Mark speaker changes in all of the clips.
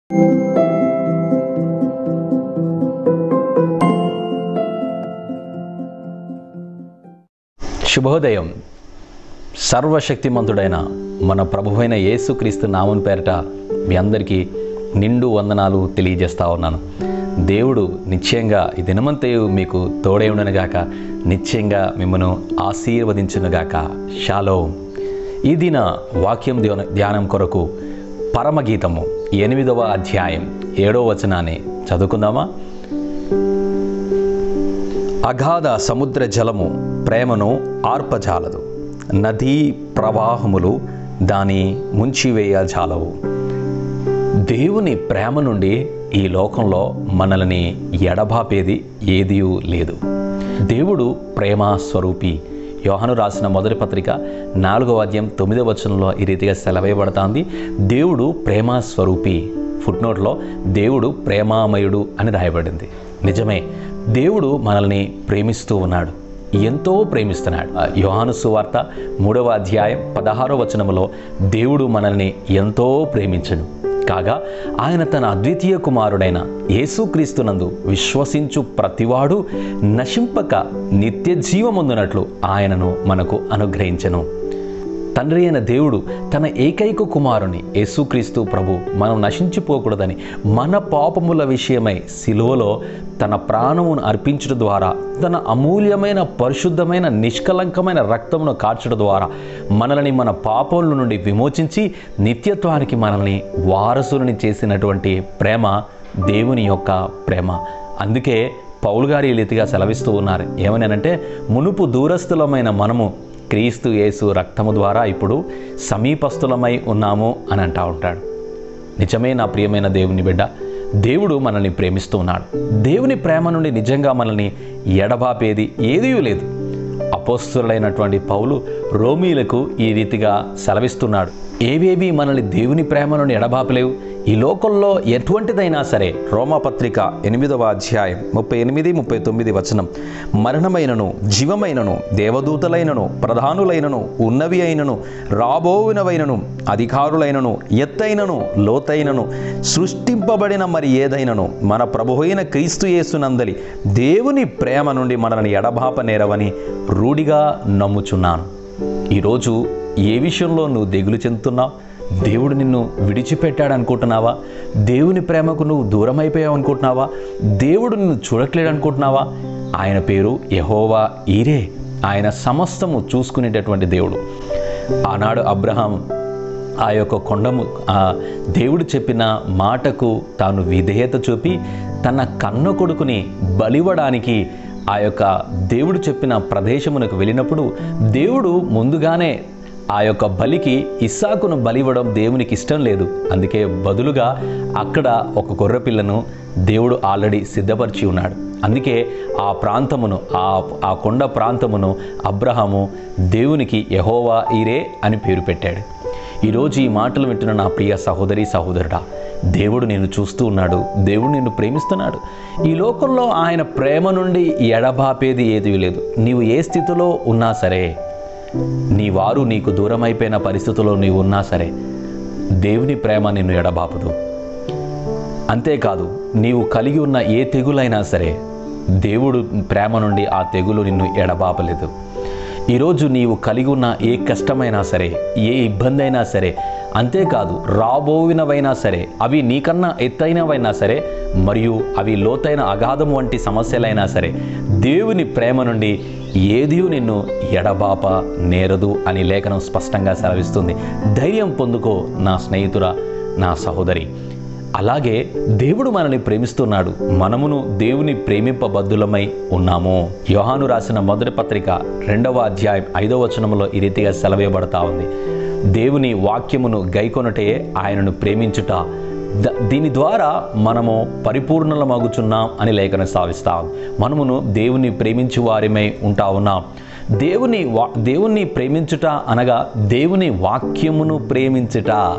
Speaker 1: శుభోదయం సర్వశక్తిమంతుడైన మన ప్రభువైన యేసుక్రీస్తు నామం పేరట మీ అందరికీ నిండు వందనాలు తెలియజేస్తా ఉన్నాను దేవుడు నిశ్చయంగా ఈ దినమంతయు మీకు తోడై ఉండనుగాక నిశ్చయంగా మిమ్మను ఆశీర్వదించునుగాక షాలో ఈ దిన వాక్యం ధ్యాన- ధ్యానం కొరకు పరమగీతము ఎనిమిదవ అధ్యాయం ఏడవ వచనాన్ని చదువుకుందామా అగాధ సముద్ర జలము ప్రేమను ఆర్పజాలదు నదీ ప్రవాహములు దాని ముంచివేయజాలవు దేవుని ప్రేమ నుండి ఈ లోకంలో మనల్ని ఎడబాపేది ఏదీ లేదు దేవుడు ప్రేమ స్వరూపి యోహాను రాసిన మొదటి పత్రిక నాలుగవ అధ్యాయం తొమ్మిదవ వచనంలో ఈ రీతిగా సెలవేయబడుతోంది దేవుడు ప్రేమ స్వరూపి ఫుట్నోట్లో దేవుడు ప్రేమామయుడు అని రాయబడింది నిజమే దేవుడు మనల్ని ప్రేమిస్తూ ఉన్నాడు ఎంతో ప్రేమిస్తున్నాడు ఆ యోహాను సువార్త మూడవ అధ్యాయం పదహారో వచనములో దేవుడు మనల్ని ఎంతో ప్రేమించను కాగా ఆయన తన అద్వితీయ కుమారుడైన యేసుక్రీస్తునందు విశ్వసించు ప్రతివాడు నశింపక నిత్య జీవముందునట్లు ఆయనను మనకు అనుగ్రహించెను తండ్రి అయిన దేవుడు తన ఏకైక కుమారుని యేసుక్రీస్తు ప్రభు మనం నశించిపోకూడదని మన పాపముల విషయమై సిలువలో తన ప్రాణమును అర్పించడం ద్వారా తన అమూల్యమైన పరిశుద్ధమైన నిష్కలంకమైన రక్తమును కార్చడం ద్వారా మనల్ని మన పాపముల నుండి విమోచించి నిత్యత్వానికి మనల్ని వారసులని చేసినటువంటి ప్రేమ దేవుని యొక్క ప్రేమ అందుకే పౌలు గారు ఈ రీతిగా సెలవిస్తూ ఉన్నారు ఏమని అంటే మునుపు దూరస్థులమైన మనము క్రీస్తు యేసు రక్తము ద్వారా ఇప్పుడు సమీపస్థులమై ఉన్నాము అని అంటా ఉంటాడు నిజమే నా ప్రియమైన దేవుని బిడ్డ దేవుడు మనల్ని ప్రేమిస్తూ ఉన్నాడు దేవుని ప్రేమ నుండి నిజంగా మనల్ని ఎడబాపేది ఏదీ లేదు అపోస్తులైనటువంటి పౌలు రోమీలకు ఈ రీతిగా సెలవిస్తున్నాడు ఏవేవి మనల్ని దేవుని ప్రేమ నుండి ఎడబాపలేవు ఈ లోకంలో ఎటువంటిదైనా సరే రోమపత్రిక ఎనిమిదవ అధ్యాయం ముప్పై ఎనిమిది ముప్పై తొమ్మిది వచనం మరణమైనను జీవమైనను దేవదూతలైనను ప్రధానులైనను ఉన్నవి అయినను రాబోవినవైనను అధికారులైనను ఎత్తైనను లోతైనను సృష్టింపబడిన మరి ఏదైనను మన ప్రభువైన క్రీస్తు యేసునందలి దేవుని ప్రేమ నుండి మనల్ని ఎడబాప నేరవని రూఢిగా నమ్ముచున్నాను ఈరోజు ఏ విషయంలో నువ్వు దిగులు చెందుతున్నావు దేవుడు నిన్ను విడిచిపెట్టాడు అనుకుంటున్నావా దేవుని ప్రేమకు నువ్వు దూరం అయిపోయావు అనుకుంటున్నావా దేవుడు నిన్ను చూడట్లేడు అనుకుంటున్నావా ఆయన పేరు యహోవా ఈరే ఆయన సమస్తము చూసుకునేటటువంటి దేవుడు ఆనాడు అబ్రహాం ఆ యొక్క కొండము ఆ దేవుడు చెప్పిన మాటకు తాను విధేయత చూపి తన కన్న కొడుకుని బలివ్వడానికి ఆ యొక్క దేవుడు చెప్పిన ప్రదేశమునకు వెళ్ళినప్పుడు దేవుడు ముందుగానే ఆ యొక్క బలికి ఇస్సాకును బలివ్వడం దేవునికి ఇష్టం లేదు అందుకే బదులుగా అక్కడ ఒక గొర్రెపిల్లను దేవుడు ఆల్రెడీ సిద్ధపరిచి ఉన్నాడు అందుకే ఆ ప్రాంతమును ఆ ఆ కొండ ప్రాంతమును అబ్రహాము దేవునికి యహోవా ఈరే అని పేరు పెట్టాడు ఈరోజు ఈ మాటలు వింటున్న నా ప్రియ సహోదరి సహోదరుడా దేవుడు నిన్ను చూస్తూ ఉన్నాడు దేవుడు నిన్ను ప్రేమిస్తున్నాడు ఈ లోకంలో ఆయన ప్రేమ నుండి ఎడబాపేది ఏదీ లేదు నీవు ఏ స్థితిలో ఉన్నా సరే నీ వారు నీకు దూరం అయిపోయిన పరిస్థితుల్లో నీవు ఉన్నా సరే దేవుని ప్రేమ నిన్ను ఎడబాపదు అంతేకాదు నీవు కలిగి ఉన్న ఏ తెగులైనా సరే దేవుడు ప్రేమ నుండి ఆ తెగులు నిన్ను ఎడబాపలేదు ఈరోజు నీవు కలిగి ఉన్న ఏ కష్టమైనా సరే ఏ ఇబ్బంది అయినా సరే అంతేకాదు రాబోవినవైనా సరే అవి నీకన్నా ఎత్తైనవైనా సరే మరియు అవి లోతైన అగాధం వంటి సమస్యలైనా సరే దేవుని ప్రేమ నుండి ఏది నిన్ను ఎడబాప నేరదు అని లేఖనం స్పష్టంగా సెలవిస్తుంది ధైర్యం పొందుకో నా స్నేహితురా నా సహోదరి అలాగే దేవుడు మనల్ని ప్రేమిస్తున్నాడు మనమును దేవుని ప్రేమింపబద్ధులమై ఉన్నాము యోహాను రాసిన మొదటి పత్రిక రెండవ అధ్యాయం ఐదవ వచనంలో ఈ రీతిగా సెలవేయబడతా ఉంది దేవుని వాక్యమును గైకొనటే ఆయనను ప్రేమించుట ద- దీని ద్వారా మనము పరిపూర్ణలమగుచున్నాం అని లేఖన సావిస్తాం మనమును దేవుని ప్రేమించు వారిమై ఉంటా ఉన్నాం దేవుని వా దేవుణ్ణి ప్రేమించుట అనగా దేవుని వాక్యమును ప్రేమించుట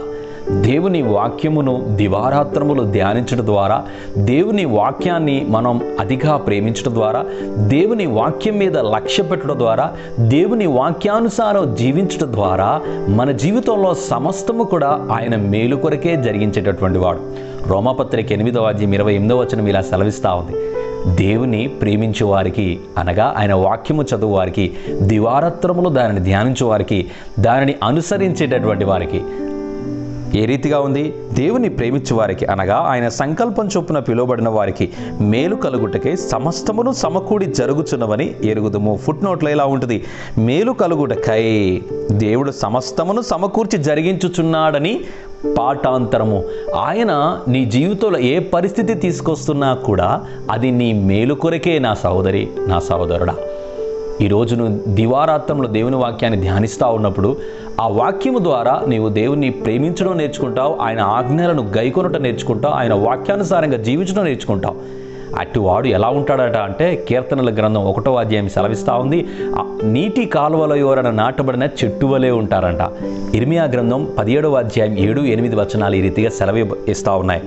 Speaker 1: దేవుని వాక్యమును దివారాత్రములు ధ్యానించడం ద్వారా దేవుని వాక్యాన్ని మనం అతిగా ప్రేమించడం ద్వారా దేవుని వాక్యం మీద లక్ష్య పెట్టడం ద్వారా దేవుని వాక్యానుసారం జీవించడం ద్వారా మన జీవితంలో సమస్తము కూడా ఆయన మేలు కొరకే జరిగించేటటువంటి వాడు రోమపత్రిక ఎనిమిదవ అధ్యాయం ఇరవై ఎనిమిదవ వచనం ఇలా సెలవిస్తూ ఉంది దేవుని ప్రేమించే వారికి అనగా ఆయన వాక్యము చదువు వారికి దివారత్రములు దానిని ధ్యానించే వారికి దానిని అనుసరించేటటువంటి వారికి ఏ రీతిగా ఉంది దేవుని ప్రేమించే వారికి అనగా ఆయన సంకల్పం చొప్పున పిలువబడిన వారికి మేలు కలుగుటకే సమస్తమును సమకూడి జరుగుచున్నవని ఎరుగుదుము ఫుట్ నోట్లో ఇలా ఉంటుంది మేలు కలుగుటకై దేవుడు సమస్తమును సమకూర్చి జరిగించుచున్నాడని పాఠాంతరము ఆయన నీ జీవితంలో ఏ పరిస్థితి తీసుకొస్తున్నా కూడా అది నీ మేలు కొరకే నా సహోదరి నా సహోదరుడా ఈరోజు నువ్వు దివారాత్రంలో దేవుని వాక్యాన్ని ధ్యానిస్తూ ఉన్నప్పుడు ఆ వాక్యము ద్వారా నీవు దేవుని ప్రేమించడం నేర్చుకుంటావు ఆయన ఆజ్ఞలను గైకొనటం నేర్చుకుంటావు ఆయన వాక్యానుసారంగా జీవించడం నేర్చుకుంటావు అటు వాడు ఎలా ఉంటాడట అంటే కీర్తనల గ్రంథం ఒకటో అధ్యాయం సెలవిస్తూ ఉంది ఆ నీటి కాలువల ఎవరైనా నాటబడిన చెట్టు వలె ఉంటారంట ఇర్మియా గ్రంథం పదిహేడవ అధ్యాయం ఏడు ఎనిమిది వచనాలు ఈ రీతిగా సెలవు ఇస్తూ ఉన్నాయి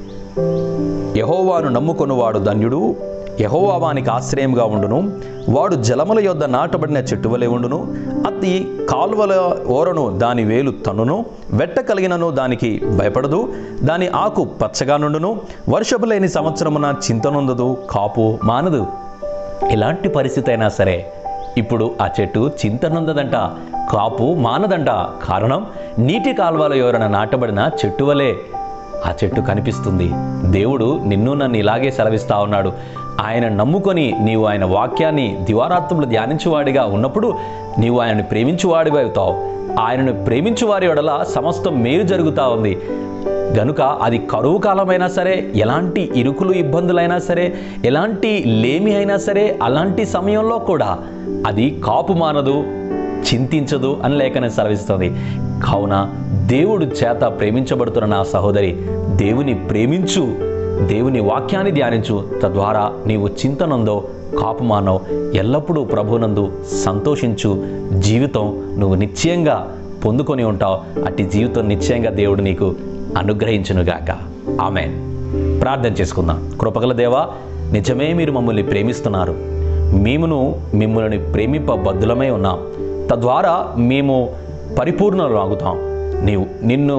Speaker 1: యహోవాను నమ్ముకొనువాడు ధన్యుడు యహోవా వానికి ఆశ్రయంగా ఉండును వాడు జలముల యొద్ద నాటబడిన చెట్టు వలె ఉండును అతి కాలువల ఓరను దాని వేలు తనును వెట్ట కలిగినను దానికి భయపడదు దాని ఆకు పచ్చగా నుండును వర్షపు లేని సంవత్సరమున చింతనుందదు కాపు మానదు ఎలాంటి పరిస్థితి అయినా సరే ఇప్పుడు ఆ చెట్టు చింతనుందదంట కాపు మానదంట కారణం నీటి కాలువల ఎవరైనా నాటబడిన చెట్టు వలె ఆ చెట్టు కనిపిస్తుంది దేవుడు నిన్ను నన్ను ఇలాగే సెలవిస్తా ఉన్నాడు ఆయన నమ్ముకొని నీవు ఆయన వాక్యాన్ని దివారాత్మలు ధ్యానించువాడిగా ఉన్నప్పుడు నీవు ఆయనను ప్రేమించువాడిగా అవుతావు ఆయనను ప్రేమించువారి ఎడల సమస్తం మేలు జరుగుతూ ఉంది గనుక అది కరువు కాలమైనా సరే ఎలాంటి ఇరుకులు ఇబ్బందులైనా సరే ఎలాంటి లేమి అయినా సరే అలాంటి సమయంలో కూడా అది కాపు మానదు చింతించదు అని లేఖనం సెలవిస్తుంది కావున దేవుడు చేత ప్రేమించబడుతున్న నా సహోదరి దేవుని ప్రేమించు దేవుని వాక్యాన్ని ధ్యానించు తద్వారా నీవు చింతనందో కాపుమానో ఎల్లప్పుడూ ప్రభునందు సంతోషించు జీవితం నువ్వు నిశ్చయంగా పొందుకొని ఉంటావు అట్టి జీవితం నిశ్చయంగా దేవుడు నీకు అనుగ్రహించునుగాక ఆమె ప్రార్థన చేసుకుందాం కృపగల దేవా నిజమే మీరు మమ్మల్ని ప్రేమిస్తున్నారు మేమును మిమ్మల్ని ప్రేమింప బద్దులమై ఉన్నాం తద్వారా మేము పరిపూర్ణలు ఆగుతాం నీవు నిన్ను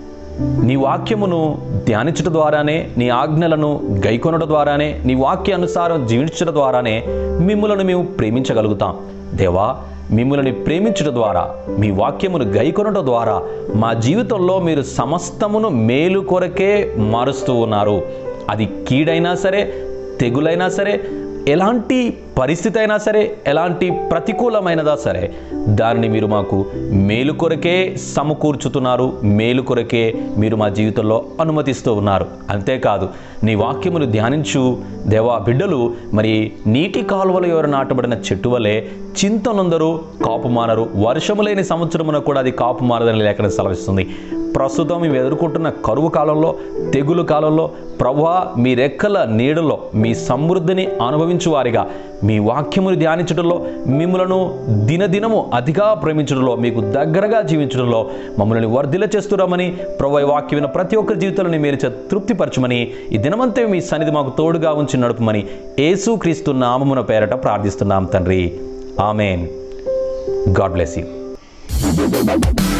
Speaker 1: నీ వాక్యమును ధ్యానించడం ద్వారానే నీ ఆజ్ఞలను గైకొనడం ద్వారానే నీ వాక్యానుసారం జీవించడం ద్వారానే మిమ్మలను మేము ప్రేమించగలుగుతాం దేవా మిమ్మల్ని ప్రేమించడం ద్వారా మీ వాక్యమును గైకొనడం ద్వారా మా జీవితంలో మీరు సమస్తమును మేలు కొరకే మారుస్తూ ఉన్నారు అది కీడైనా సరే తెగులైనా సరే ఎలాంటి పరిస్థితి అయినా సరే ఎలాంటి ప్రతికూలమైనదా సరే దానిని మీరు మాకు మేలు కొరకే సమకూర్చుతున్నారు మేలు కొరకే మీరు మా జీవితంలో అనుమతిస్తూ ఉన్నారు అంతేకాదు నీ వాక్యమును ధ్యానించు దేవా బిడ్డలు మరి నీటి కాలువల ఎవరు నాటబడిన చెట్టు వలె చింతనందరూ కాపు మానరు వర్షము లేని సంవత్సరమున కూడా అది కాపు మారదని లేఖన సెలవిస్తుంది ప్రస్తుతం మేము ఎదుర్కొంటున్న కరువు కాలంలో తెగులు కాలంలో ప్రభా మీ రెక్కల నీడలో మీ సమృద్ధిని అనుభవించు వారిగా మీ వాక్యమును ధ్యానించడంలో మిమ్మలను దినదినము అతిగా ప్రేమించడంలో మీకు దగ్గరగా జీవించడంలో మమ్మల్ని వర్ధిల చేస్తున్నామని ప్రభు ఈ వాక్యం విన్న ప్రతి ఒక్కరి జీవితంలో మీరు చే- తృప్తిపరచమని ఈ దినమంతే మీ సన్నిధి మాకు తోడుగా ఉంచి నడుపుమని యేసు క్రీస్తు నామమున పేరట ప్రార్థిస్తున్నాం తండ్రి ఆమెన్ గాడ్ బ్లెస్ యూ